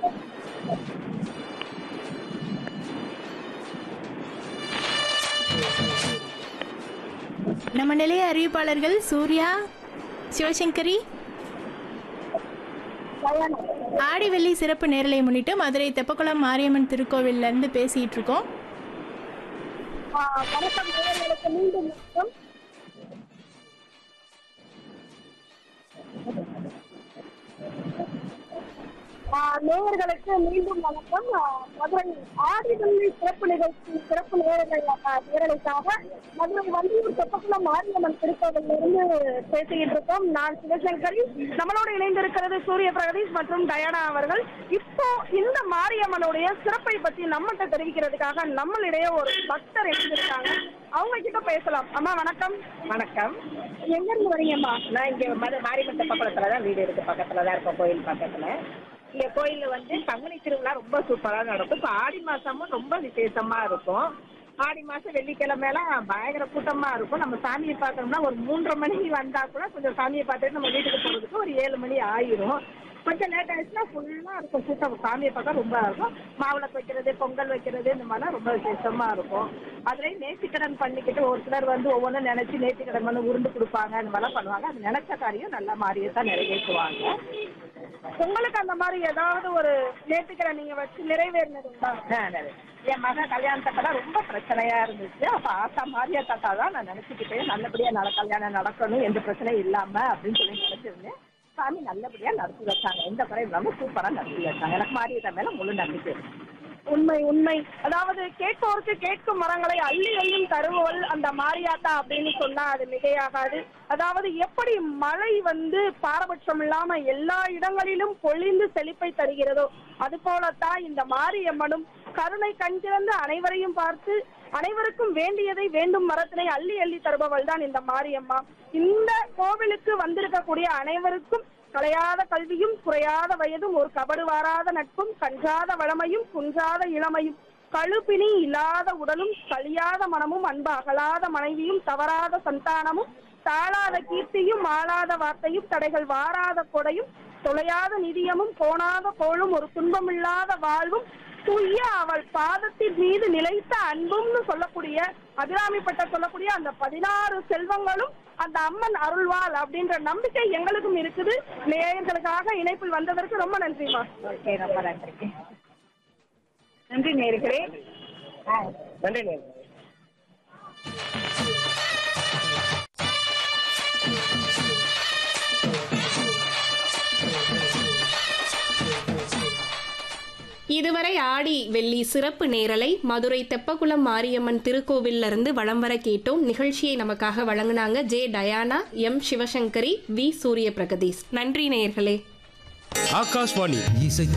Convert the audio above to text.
நம்ம நிலைய அறிவிப்பாளர்கள் சூர்யா சிவசங்கரி ஆடி வெள்ளி சிறப்பு நேரலை முன்னிட்டு மதுரை தெப்பக்குளம் மாரியம்மன் திருக்கோவில்ல இருந்து பேசிட்டு இருக்கோம் ஆஹ் வணக்கம் நேயர்களுக்கு மீண்டும் வணக்கம் ஆஹ் நேயர்களுக்கு மீண்டும் வணக்கம் ஆஹ் மதுரை ஆதிவள்ளி சிறப்பு நிகழ்ச்சி சிறப்பு நேயர்கள் ஆஹ் நேரலைக்காக மதுரை வண்டியூர் தெப்பக்குளம் மாரியம்மன் திருக்கோவிலிருந்து இருந்து பேசிக்கிட்டு இருக்கோம் நான் சிவசங்கரி நம்மளோடு இணைந்திருக்கிறது சூரிய பிரகதீஷ் மற்றும் டயானா அவர்கள் இப்போ இந்த மாரியம்மனுடைய சிறப்பை பத்தி நம்மகிட்ட தெரிவிக்கிறதுக்காக நம்மளிடையே ஒரு பக்தர் இணைந்திருக்காங்க அவங்க கிட்ட பேசலாம் அம்மா வணக்கம் வணக்கம் எங்க இருந்து வரீங்கம்மா நான் இங்க மது மாரிமத்த பக்கத்துல தான் வீடு இருக்கு பக்கத்துல தான் இருக்கோம் கோயில் பக்கத்துல இங்க கோயில்ல வந்து பங்குனி திருவிழா ரொம்ப சூப்பரா நடக்கும் இப்போ ஆடி மாசமும் ரொம்ப விசேஷமா இருக்கும் ஆடி மாசம் வெள்ளிக்கிழமைலாம் பயங்கர கூட்டமா இருக்கும் நம்ம சாமியை பார்க்கணும்னா ஒரு மூன்றரை மணிக்கு வந்தா கூட கொஞ்சம் சாமியை பார்த்துட்டு நம்ம வீட்டுக்கு போறதுக்கு ஒரு ஏழு மணி ஆயிரும் கொஞ்சம் லேட் ஆயிடுச்சுன்னா ஃபுல்லா இருக்கும் கூட்டம் சாமியை பார்க்க ரொம்ப இருக்கும் மாவிளக்கு வைக்கிறது பொங்கல் வைக்கிறது இந்த மாதிரிலாம் ரொம்ப விசேஷமா இருக்கும் அதுலயும் நேர்த்திக்கடன் பண்ணிக்கிட்டு ஒரு சிலர் வந்து ஒவ்வொன்றும் நினைச்சு நேர்த்திக்கடன் வந்து உருண்டு கொடுப்பாங்க அந்த மாதிரிலாம் பண்ணுவாங்க அது நினைச்ச காரியம் நல்ல மாதிரியே தான் நிறைவேற்றுவாங்க உங்களுக்கு அந்த மாதிரி ஏதாவது ஒரு நேர்த்திக்கிற நீங்க வச்சு நிறைவேறினதுண்டா ஆ, நல்லது. என் மக கல்யாணத்தப்பதான் ரொம்ப பிரச்சனையா இருந்துச்சு அப்ப ஆசா மாரியா தாத்தா தான் நான் நினைச்சுக்கிட்டே நல்லபடியா நட கல்யாணம் நடக்கணும் எந்த பிரச்சனையும் இல்லாம அப்படின்னு சொல்லி நினைச்சிருந்தேன் சாமி நல்லபடியா நடத்தி வச்சாங்க எந்த குறையும் இல்லாம சூப்பரா நடத்தி வச்சாங்க எனக்கு மாரியத்தா மேல முழு நம்பிக்கை இருக்கு. உண்மை உண்மை அதாவது கேட்போருக்கு கேட்கும் மரங்களை அள்ளி அள்ளியும் தருவவள் அந்த மாரியாத்தா அப்படின்னு சொன்னா அது மிகையாகாது அதாவது எப்படி மழை வந்து பாரபட்சம் இல்லாம எல்லா இடங்களிலும் பொழிந்து செழிப்பை தருகிறதோ அது போலத்தான் இந்த மாரியம்மனும் கருணை கஞ்சிறந்து அனைவரையும் பார்த்து அனைவருக்கும் வேண்டியதை வேண்டும் மரத்தினை அள்ளி அள்ளி தருபவள் தான் இந்த மாரியம்மா இந்த கோவிலுக்கு வந்திருக்கக்கூடிய அனைவருக்கும் கலையாத கல்வியும் குறையாத வயதும் ஒரு கபடு வாராத நட்பும் கன்றாத வளமையும் குன்றாத இளமையும் கழுப்பினி இல்லாத உடலும் கழியாத மனமும் அன்பு அகலாத மனைவியும் தவறாத சந்தானமும் தாழாத கீர்த்தியும் மாளாத வார்த்தையும் தடைகள் வாராத கொடையும் தொலையாத நிதியமும் கோணாத கோளும் ஒரு துன்பமில்லாத வாழ்வும் தூய அவள் பாதத்தின் மீது நிலைத்த அன்பும்னு சொல்லக்கூடிய அபிராமிப்பட்ட சொல்லக்கூடிய அந்த பதினாறு செல்வங்களும் அந்த அம்மன் அருள்வாள் அப்படின்ற நம்பிக்கை எங்களுக்கும் இருக்குது நேயர்களுக்காக இணைப்பில் வந்ததற்கு ரொம்ப நன்றிமா ஓகே ரொம்ப நன்றி நன்றி நேர்களே ஆ, நன்றி நேர்களே இதுவரை ஆடி வெள்ளி சிறப்பு நேரலை மதுரை தெப்பக்குளம் மாரியம்மன் திருக்கோவில்ல இருந்து வலம் வர கேட்டோம் நிகழ்ச்சியை நமக்காக வழங்குனாங்க J Diana M Sivasankari V Surya Pragadeesh நன்றி நேயர்களே ஆகாஷ்வாணி இசை